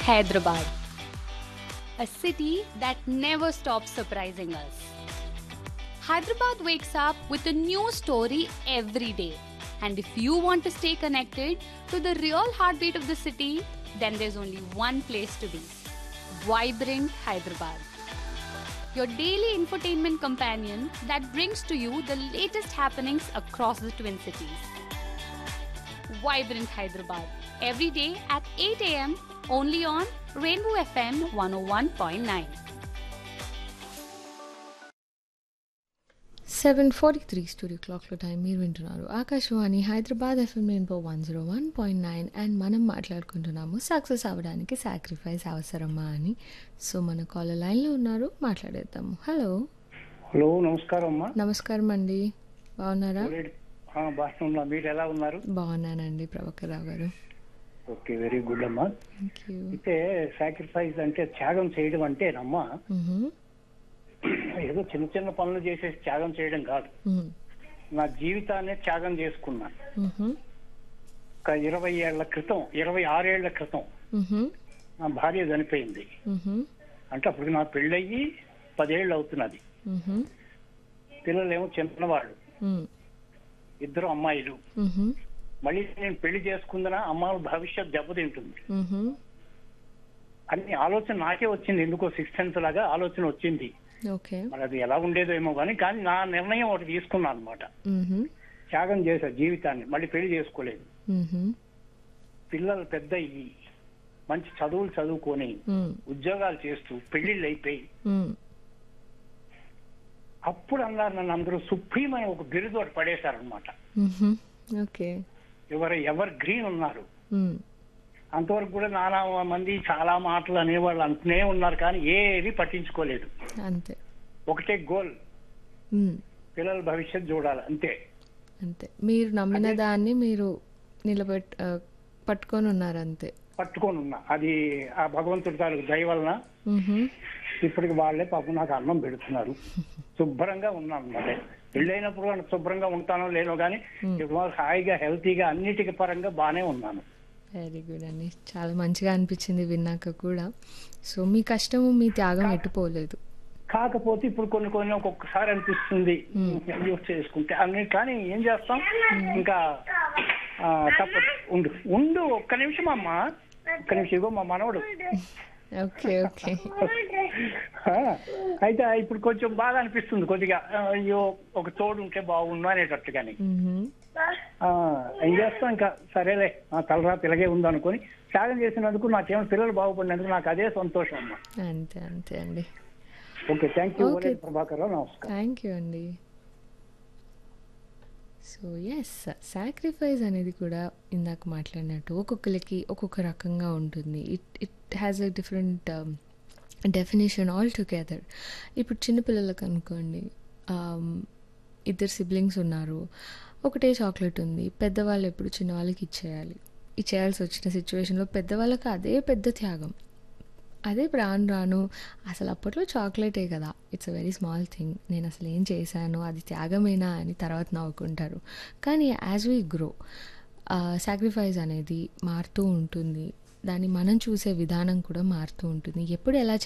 Hyderabad, a city that never stops surprising us. Hyderabad wakes up with a new story every day. And if you want to stay connected to the real heartbeat of the city, then there's only one place to be Vibrant Hyderabad. Your daily infotainment companion that brings to you the latest happenings across the Twin Cities. Vibrant Hyderabad, every day at 8 am only on Rainbow FM 101.9. Seven forty three studio క్లాక్లో time మీరు వింటున్నారు Akashvani Hyderabad FM rainbow one zero one point nine and మనం మాట్లాడుకుంటున్నాము success అవ్వడానికి sacrifice అవసరమా అని so మన caller లైన్లో ఉన్నారు మాట్లాడేద్దాము హలో హలో నమస్కారం అమ్మా నమస్కారం అండి బాగున్నారా బాగా ఉన్నా మీరు ఎలా ఉన్నారు బాగున్నానండి Prabhakar Rao garu okay very good అమ్మా థ్యాంక్ యూ అయితే సాక్రిఫైస్ అంటే త్యాగం చేయడం అంటేనమ్మా ఏదో చిన్న చిన్న పనులు చేసేసి త్యాగం చేయడం కాదు నా జీవితాన్ని త్యాగం చేసుకున్నాను ఒక ఇరవై ఏళ్ల క్రితం ఇరవై ఆరేళ్ల క్రితం నా భార్య చనిపోయింది అంటే అప్పుడు నా పెళ్ళయ్యి పదేళ్ళు అవుతున్నది పిల్లలేమో చిన్నవాళ్ళు ఇద్దరు అమ్మాయిలు మళ్ళీ నేను పెళ్లి చేసుకుందన అమ్మాయి భవిష్యత్ దెబ్బతింటుంది అని ఆలోచన నాకే వచ్చింది ఎందుకో సిక్స్త్ లాగా ఆలోచన వచ్చింది ఓకే మరి అది ఎలా ఉండేదో ఏమో కానీ కానీ నా నిర్ణయం ఒకటి తీసుకున్నాను అనమాట త్యాగం చేశా జీవితాన్ని మళ్ళీ పెళ్లి చేసుకోలేదు పిల్లలు పెద్ద అయ్యి మంచి చదువులు చదువుకొని ఉద్యోగాలు చేస్తూ పెళ్లిళ్ళు అయిపోయి అప్పుడు అన్నారు నన్ను అందరూ సుప్రీం అని ఒక బిరుదు ఒకటి పడేశారనమాట ఓకే ఎవరు ఎవర్ గ్రీన్ ఉన్నారు అంతవరకు కూడా నానా మంది చాలా మాటలు అనేవాళ్ళు అంటూనే ఉన్నారు కానీ ఏది పట్టించుకోలేదు అంతే ఒకటే గోల్ మ్మ్. పిల్లల భవిష్యత్ చూడాలి అంతే అంతే మీరు నమ్మిన దాన్ని మీరు నిలబెట్ ఆ, పట్టుకొని ఉన్నారు అంతే పట్టుకొని ఉన్నా అది ఆ భగవంతుడి తాలూకు దయ వలన మ్హూ. ఇప్పటికి వాళ్ళే పాపం నాకు అన్నం పెడుతున్నారు శుభ్రంగా ఉన్నాను అనమాట పెళ్ళైనప్పుడు కూడా శుభ్రంగా ఉంటానో లేనో కానీ ఇప్పుడు హాయిగా హెల్తీగా అన్నిటికి పరంగా బానే ఉన్నాను వెరీ గుడ్ అండి చాలా మంచిగా అనిపించింది విన్నాక కూడా సో మీ కష్టము మీ త్యాగం ఎట్టుపోలేదు కాకపోతే ఇప్పుడు కొన్ని కొన్ని ఒక్కొక్కసారి అనిపిస్తుంది యూస్ చేసుకుంటే అన్ని కానీ ఏం చేస్తాం ఇంకా ఆ, తప్పదు ఉండు ఉండు ఒక్క నిమిషం అమ్మా ఒక్క నిమిషం ఇగో మా మనవడు ఓకే ఓకే ఆ, అయితే ఇప్పుడు కొంచెం బాగా అనిపిస్తుంది కొద్దిగా ఆ, అయ్యో ఒక తోడు ఉంటే బాగుండు అనేటట్టుగాని మ్హూ. ఆ, ఏం చేస్తాం ఇంకా సరేలే ఆ తలరా పిల్లగే ఉంది అనుకొని త్యాగం చేసినందుకు నాకేమో పిల్లలు బాగుపడినందుకు నాకు అదే సంతోషం అమ్మా అంతే అంతే అండి okay thank you Okay. Prabhakar Rao నమస్కారం థ్యాంక్ యూ అండి సో ఎస్ సాక్రిఫైస్ అనేది కూడా ఇందాక మాట్లాడినట్టు ఒక్కొక్కరికి ఒక్కొక్క రకంగా ఉంటుంది it it has a different definition all together ఇప్పుడు చిన్నపిల్లలకు అనుకోండి um, ఇద్దరు సిబ్లింగ్స్ ఉన్నారు ఒకటే చాక్లెట్ ఉంది పెద్దవాళ్ళు ఎప్పుడు చిన్నవాళ్ళకి ఇచ్చేయాలి ఇచ్చేయాల్సి వచ్చిన సిచ్యువేషన్లో పెద్దవాళ్ళకి అదే పెద్ద త్యాగం అదే ఇప్పుడు రాను రాను అసలు అప్పట్లో చాక్లెటే కదా it's a very small thing నేను అసలు ఏం చేశాను అది త్యాగమేనా అని తర్వాత నవ్వుకుంటారు కానీ యాజ్ వీ గ్రో సాక్రిఫైస్ అనేది మారుతూ ఉంటుంది దాన్ని మనం చూసే విధానం కూడా మారుతూ ఉంటుంది ఎప్పుడు ఎలా